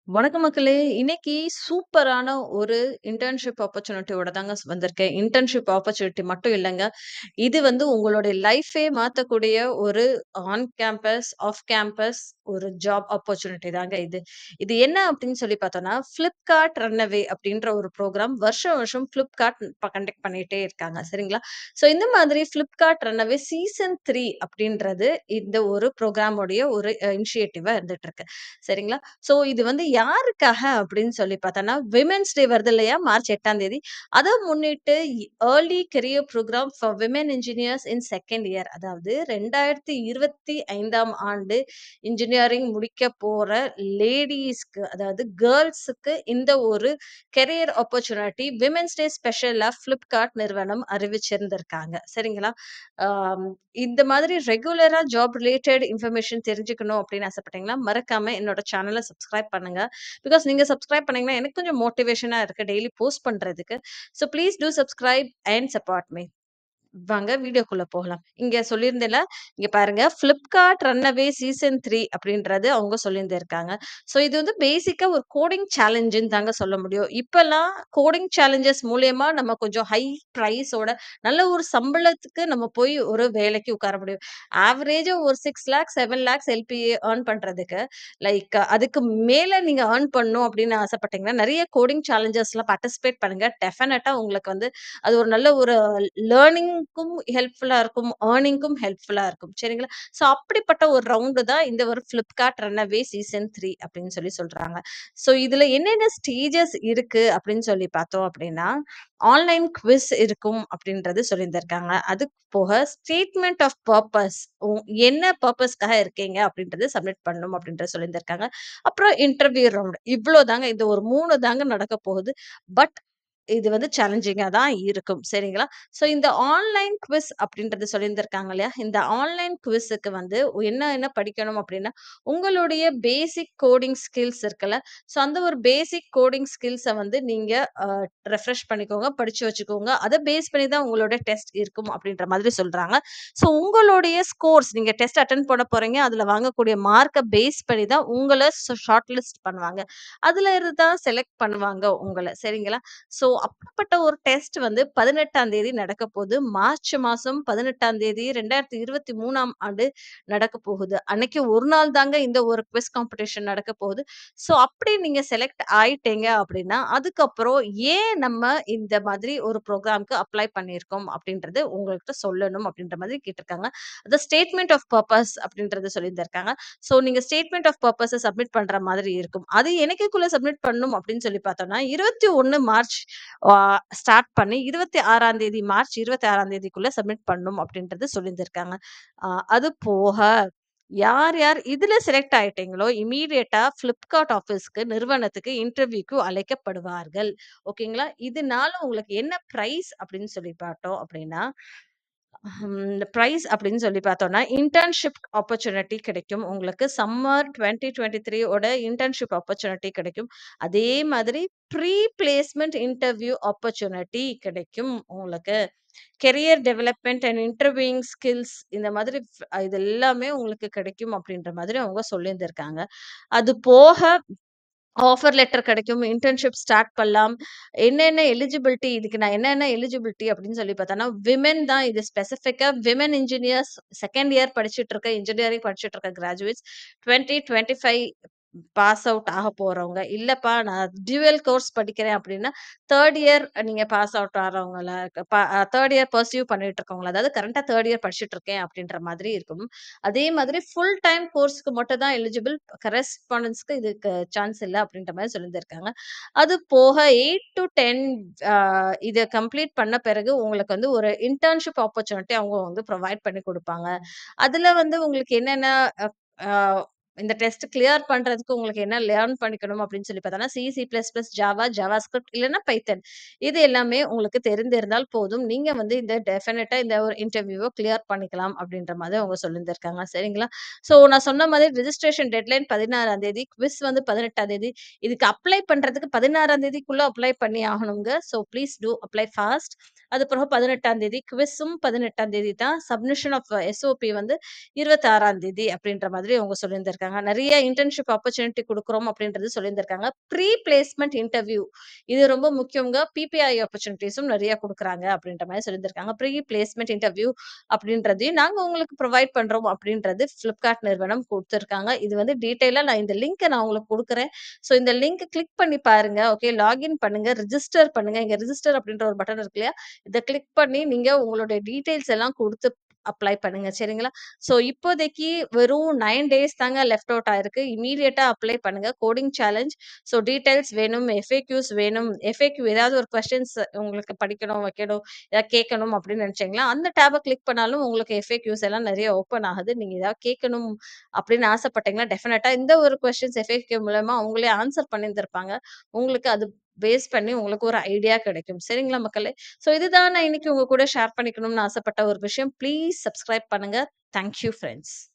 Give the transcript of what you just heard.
வணக்கம் மக்களே! இன்னைக்கு சூப்பரான ஒரு இன்டர்ன்ஷிப் ஆப்பர்ச்சுனிட்டியோட தாங்க ஸ் வந்திருக்கேன். இன்டர்ன்ஷிப் ஆப்பர்ச்சுனிட்டி மட்டும் இல்லங்க. இது வந்து உங்களுடைய லைஃபே மாத்தக்கூடிய ஒரு ஆன் கேம்பஸ், ஆஃப் கேம்பஸ் ஒரு ஜாப் ஆப்பர்ச்சுனிட்டி தாங்க இது. இது என்ன அப்படின்னு சொல்லி பார்த்தோம்னா, Flipkart ரன்அவே அப்படின்ற ஒரு ப்ரோகிராம் வருஷம் வருஷம் Flipkart ப கண்டக்ட் பண்ணிட்டே இருக்காங்க. சரிங்களா? ஸோ இந்த மாதிரி Flipkart ரன்அவே சீசன் 3 அப்படின்றது இந்த ஒரு ப்ரோகிராமோடைய ஒரு அ இனிஷியேட்டிவா இருந்துட்டுருக்கு. சரிங்களா? ஸோ இது வந்து யாருக்காக அப்படின்னு சொல்லி பார்த்தோம்னா, விமென்ஸ் டே வருது இல்லையா? மார்ச் 8ஆம் தேதி. அத முன்னிட்டு இ early career program for women engineers in 2ண்ட் இயர் அதாவது 2025ஆம் ஆண்டு இன்ஜினியரிங் முடிக்க போற லேடீஸ்க்கு அதாவது கேர்ல்ஸுக்கு இந்த ஒரு கரியர் ஆப்பர்ச்சுனிட்டி விமென்ஸ் டே ஸ்பெஷலா Flipkart நிறுவனம் அறிவிச்சிருந்திருக்காங்க. சரிங்களா? ஆம் இந்த மாதிரி ரெகுலரா ஜாப் ரிலேட்டட் இன்ஃபர்மேஷன் தெரிஞ்சுக்கணும் அப்படின்னு ஆசைப்பட்டீங்கன்னா, மறக்காம என்னோட சேனல சப்ஸ்கிரைப் பண்ணுங்க. பிகாஸ் நீங்க சப்ஸ்கிரைப் பண்ணீங்கன்னா, எனக்கு கொஞ்சம் மோட்டிவேஷனா இருக்கு டெய்லி போஸ்ட் பண்றதுக்கு. So please do subscribe and support me. வாங்க வீடியோக்குள்ள போகலாம். இங்க சொல்லியிருந்தேன்ல, இங்க பாருங்க Flipkart ரன்அவே சீசன் 3 அப்படின்றது அவங்க சொல்லியிருந்திருக்காங்க. ஸோ இது வந்து பேசிக்கா ஒரு கோடிங் சேலஞ்சுன்னு தாங்க சொல்ல முடியும். இப்பல்லாம் கோடிங் சேலஞ்சஸ் மூலியமா நம்ம கொஞ்சம் ஹை பிரைஸோட நல்ல ஒரு சம்பளத்துக்கு நம்ம போய் ஒரு வேலைக்கு உட்கார முடியும். ஆவரேஜா ஒரு 6 லேக்ஸ் 7 லேக்ஸ் எல்பிஏ ஏர்ன் பண்றதுக்கு, லைக் அதுக்கு மேல நீங்க ஏர்ன் பண்ணணும் அப்படின்னு ஆசைப்பட்டீங்கன்னா, நெறைய கோடிங் சேலஞ்சஸ்லாம் பார்ட்டிசிபேட் பண்ணுங்க. டெஃபினட்டா உங்களுக்கு வந்து அது ஒரு நல்ல ஒரு லேர்னிங்க்கும் ஹெல்ப்ஃபுல்லா இருக்கும். ஏர்னிங்க்கும் ஹெல்ப்ஃபுல்லா இருக்கும். சரிங்களா? ஸோ அப்படிப்பட்ட ஒரு ரவுண்டு தான் இந்த ஒரு Flipkart ரன்அவே சீசன் 3 அப்படின்னு சொல்லி சொல்றாங்க. ஸோ இதுல என்னென்ன ஸ்டேஜஸ் இருக்கு அப்படின்னு சொல்லி பார்த்தோம் அப்படின்னா, ஆன்லைன் குவிஸ் இருக்கும் அப்படின்றது சொல்லியிருந்திருக்காங்க. அது போக ஸ்டேட்மெண்ட் ஆஃப் பர்ப்பஸ் உ என்ன பர்ப்பஸ்க்காக இருக்கீங்க அப்படின்றத சப்மிட் பண்ணணும் அப்படின்றத சொல்லியிருந்திருக்காங்க. அப்புறம் இன்டர்வியூ ரவுண்ட் இவ்ளோ தாங்க. இந்த ஒரு 3 தாங்க நடக்க போகுது. பட் இது வந்து சேலஞ்சிங்கா தான் இருக்கும். சரிங்களா? ஸோ இந்த ஆன்லைன் குவிஸ் அப்படின்றது சொல்லியிருந்திருக்காங்க இல்லையா? இந்த ஆன்லைன் குவிஸுக்கு வந்து என்ன என்ன படிக்கணும் அப்படின்னா, உங்களுடைய பேசிக் கோடிங் ஸ்கில்ஸ் இருக்குல்ல, ஸோ அந்த ஒரு பேசிக் கோடிங் ஸ்கில்ஸ வந்து நீங்க அ ரெஃப்ரெஷ் பண்ணிக்கோங்க, படிச்சு வச்சுக்கோங்க. அத பேஸ் பண்ணி தான் உங்களோட டெஸ்ட் இருக்கும் அப்படின்ற மாதிரி சொல்றாங்க. ஸோ உங்களுடைய ஸ்கோர்ஸ் நீங்க டெஸ்ட் அட்டெண்ட் பண்ண போறீங்க. அதுல வாங்கக்கூடிய மார்க்க பேஸ் பண்ணி தான் உங்கள ஷ ஷார்ட் லிஸ்ட் பண்ணுவாங்க. அதுல இருந்து தான் செலக்ட் பண்ணுவாங்க உங்கள. சரிங்களா? ஸோ அப்படிப்பட்ட ஒரு டெஸ்ட் வந்து 18ஆம் தேதி நடக்க போது. மார்ச் மாசம் 18ஆம் தேதி 2023ஆம் ஆண்டு நடக்க போகுது. அன்னைக்கு ஒரு நாள் தாங்க இந்த ஒரு குவிஸ் காம்படிஷன் நடக்க போகுது. ஸோ அப்படி நீங்க செலக்ட் ஆயிட்டீங்க அப்படின்னா, அதுக்கப்புறம் ஏன் நம்ம இந்த மாதிரி ஒரு ப்ரோகிராம்க்கு அப்ளை பண்ணியிருக்கோம் அப்படின்றது உங்கள்ட்ட சொல்லணும் அப்படின்ற மாதிரி கேட்டிருக்காங்க. அது ஸ்டேட்மெண்ட் ஆஃப் பர்ப்பஸ் அப்படின்றத சொல்லியிருந்திருக்காங்க. ஸோ நீங்க ஸ்டேட்மெண்ட் ஆஃப் பர்ப்பஸ சப்மிட் பண்ற மாதிரி இருக்கும். அது என்னைக்குள்ள சப்மிட் பண்ணணும் அப்படின்னு சொல்லி பார்த்தோம்னா, 21 மார்ச் ஆ ஸ்டார்ட் பண்ணி 26ஆம் தேதி மார்ச் 26ஆம் தேதிக்குள்ள சப்மிட் பண்ணணும் அப்படின்றது சொல்லியிருந்திருக்காங்க. அ அது போக யார் யார் இதுல செலக்ட் ஆயிட்டீங்களோ, இம்மீடியட்டா Flipkart ஆஃபீஸ்க்கு நிறுவனத்துக்கு இன்டர்வியூக்கு அழைக்கப்படுவார்கள். ஓகேங்களா? இதனால உங்களுக்கு என்ன பிரைஸ் அப்படின்னு சொல்லி பார்த்தோம் அப்படின்னா, ம் இந்த பிரைஸ் அப்படின்னு சொல்லி பார்த்தோம்னா, இன்டர்ன்ஷிப் ஆப்பர்ச்சுனிட்டி கிடைக்கும். உங்களுக்கு சம்மர் 2023 ஓட இன்டர்ன்ஷிப் ஆப்பர்ச்சுனிட்டி கிடைக்கும். அதே மாதிரி ப்ரீ பிளேஸ்மென்ட் இன்டர்வியூ ஆப்பர்ச்சுனிட்டி கிடைக்கும் உங்களுக்கு. Career development and interviewing skills இந்த மாதிரி ஃப் இது எல்லாமே உங்களுக்கு கிடைக்கும் அப்படின்ற மாதிரி அவங்க சொல்லியிருந்திருக்காங்க. அது போக ஆஃபர் லெட்டர் கிடைக்கும். இன்டர்ன்ஷிப் ஸ்டார்ட் பண்ணலாம். என்னென்ன எலிஜிபிலிட்டி இதுக்கு நான் என்னென்ன எலிஜிபிலிட்டி அப்படின்னு சொல்லி பார்த்தோம்னா, விமென் தான் இது ஸ்பெசிஃபிக்கா விமென் என்ஜினியர்ஸ் 2ண்ட் இயர் படிச்சுட்டு இருக்க இன்ஜினியரிங் படிச்சுட்டு இருக்க கிராஜுவேட்ஸ் 2025 பாஸ் அவுட் ஆக போறவங்க. இல்லப்பா நான் டியூயல் கோர்ஸ் படிக்கிறேன் அப்படின்னா, 3rd இயர் நீங்க பாஸ் அவுட் ஆறவங்கள ப 3rd இயர் பர்ஸ்யூ பண்ணிட்டு இருக்கவங்கள அதாவது கரண்ட்டா 3rd இயர் படிச்சுட்டு இருக்கேன் அப்படின்ற மாதிரி இருக்கும். அதே மாதிரி ஃபுல் டைம் கோர்ஸ்க்கு மட்டும் தான் எலிஜிபிள். கரஸ்பாண்டன்ஸ்க்கு இதுக்கு சான்ஸ் இல்ல அப்படின்ற மாரி சொல்லியிருந்திருக்காங்க. அது போக 8 டூ 10 அ இத கம்ப்ளீட் பண்ண பிறகு உங்களுக்கு வந்து ஒரு இன்டர்ன்ஷிப் ஆப்பர்ச்சுனிட்டி அவங்க வந்து புரொவைட் பண்ணி குடுப்பாங்க. அதுல வந்து உங்களுக்கு என்னென்ன அ அ இந்த டெஸ்ட் கிளியர் பண்றதுக்கு உங்களுக்கு என்ன லேர்ன் பண்ணிக்கணும் அப்படின்னு சொல்லி பார்த்தோம்னா, C, C plus plus, Java, JavaScript இல்லன்னா பைத்தன். இது எல்லாமே உங்களுக்கு தெரிந்திருந்தால் போதும். நீங்க வந்து இந்த டெஃபினட்டா இந்த ஒரு இன்டர்வியூவ கிளியர் பண்ணிக்கலாம் அப்படின்ற மாதிரி அவங்க சொல்லியிருந்திருக்காங்க. சரிங்களா? ஸோ நான் சொன்ன மாதிரி ரிஜிஸ்ட்ரேஷன் டெட்லைன் 16ஆம் தேதி, குவிஸ் வந்து 18ஆம் தேதி. இதுக்கு அப்ளை பண்றதுக்கு 16ஆம் தேதிக்குள்ள அப்ளை பண்ணி ஆகணுங்க. So please do apply fast. அது பிறகு 18ஆம் தேதி குவிஸும் 18ஆம் தேதி தான். சப்மிஷன் ஆஃப் எஸ்ஓபி வந்து 26ஆம் தேதி அப்படின்ற மாதிரி அவங்க சொல்லியிருந்திருக்காங்க. சொல்லியிருந்திருக்காங்க. நெறைய இன்டர்ன்ஷிப் ஆப்பர்ச்சுனிட்டி குடுக்குறோம் அப்படின்றது சொல்லியிருந்திருக்காங்க. ப்ரீ பிளேஸ்மென்ட் இன்டர்வியூ இது ரொம்ப முக்கியம்ங்க. பிபிஐ ஆப்பர்ச்சுனிட்டீஸும் நெறைய குடுக்குறாங்க அப்படின்ற மாரி சொல்லியிருந்திருக்காங்க. ப்ரீ பிளேஸ்மென்ட் இன்டர்வியூ அப்படின்றதையும் நாங்க உங்களுக்கு ப்ரொவைட் பண்றோம் அப்படின்றது Flipkart நிறுவனம் குடுத்திருக்காங்க. இது வந்து டீட்டெயிலா நான் இந்த லிங்க்க நான் உங்களுக்கு குடுக்குறேன். ஸோ இந்த லிங்க் கிளிக் பண்ணி பாருங்க. ஓகே லாகின் பண்ணுங்க. ரிஜிஸ்டர் பண்ணுங்க. இங்க ரிஜிஸ்டர் அப்படின்ற ஒரு பட்டன் இருக்கு இல்லையா? இத கிளிக் பண்ணி நீங்க உங்களுடைய டீட்டெயில்ஸ் எல்லாம் குடுத்து அப்ளை பண்ணுங்க. சரிங்களா? ஸோ இப்போதைக்கு வெறும் 9 டேஸ் தாங்க லெஃப்ட் அவுட் ஆயிருக்கு. இம்மீடியட்டா அப்ளை பண்ணுங்க. Coding challenge. ஸோ டீட்டெயில்ஸ் வேணும், எஃப்ஏக்யூஸ் வேணும். எஃப்ஏக்யூ ஏதாவது ஒரு கொஸ்டின்ஸ் உங்களுக்கு படிக்கணும், வைக்கணும், ஏதாவது கேட்கணும் அப்படின்னு நினைச்சீங்களா, அந்த டேப கிளிக் பண்ணாலும் உங்களுக்கு எஃப்ஏக்யூஸ் எல்லாம் நெறைய ஓப்பன் ஆகுது. நீங்க ஏதாவது கேட்கணும் அப்படின்னு ஆசைப்பட்டீங்கன்னா, டெஃபினட்டா இந்த ஒரு கொஸ்டின்ஸ் எஃப்ஏக்யூ மூலமா அவங்களே ஆன்சர் பண்ணியிருந்திருப்பாங்க. உங்களுக்கு அது பேஸ் பண்ணி உங்களுக்கு ஒரு ஐடியா கிடைக்கும். சரிங்களா மக்களே? ஸோ இதுதான் நான் இன்னைக்கு உங்க கூட ஷேர் பண்ணிக்கணும்னு ஆசைப்பட்ட ஒரு விஷயம். ப்ளீஸ் சப்ஸ்கிரைப் பண்ணுங்க. Thank you friends.